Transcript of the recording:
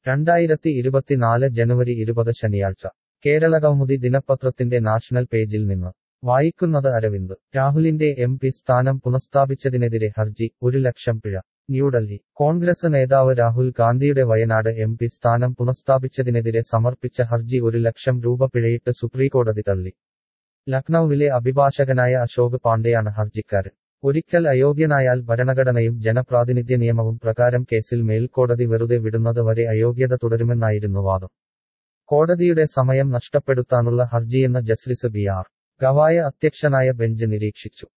രണ്ടായിരത്തി ഇരുപത്തിനാല് ജനുവരി ഇരുപത് ശനിയാഴ്ച കേരളകൗമുദി ദിനപത്രത്തിന്റെ നാഷണൽ പേജിൽ നിന്ന് വായിക്കുന്നത് അരവിന്ദ് രാഹുലിന്റെ എം പി സ്ഥാനം പുനഃസ്ഥാപിച്ചതിനെതിരെ ഹർജി ഒരു ലക്ഷം പിഴ ന്യൂഡൽഹി കോൺഗ്രസ് നേതാവ് രാഹുൽ ഗാന്ധിയുടെ വയനാട് എം പി സ്ഥാനം പുനഃസ്ഥാപിച്ചതിനെതിരെ സമർപ്പിച്ച ഹർജി ഒരു ലക്ഷം രൂപ പിഴയിട്ട് സുപ്രീംകോടതി തള്ളി ലക്നൌവിലെ അഭിഭാഷകനായ അശോക് പാണ്ഡെയാണ് ഹർജിക്കാരൻ ഒരിക്കൽ അയോഗ്യനായാൽ ഭരണഘടനയും ജനപ്രാതിനിധ്യ നിയമവും പ്രകാരം കേസിൽ മേൽക്കോടതി വെറുതെ വിടുന്നത് വരെ അയോഗ്യത തുടരുമെന്നായിരുന്നു വാദം കോടതിയുടെ സമയം നഷ്ടപ്പെടുത്താനുള്ള ഹർജിയെന്ന ജസ്റ്റിസ് ബി ആർ ഗവായ അധ്യക്ഷനായ ബെഞ്ച് നിരീക്ഷിച്ചു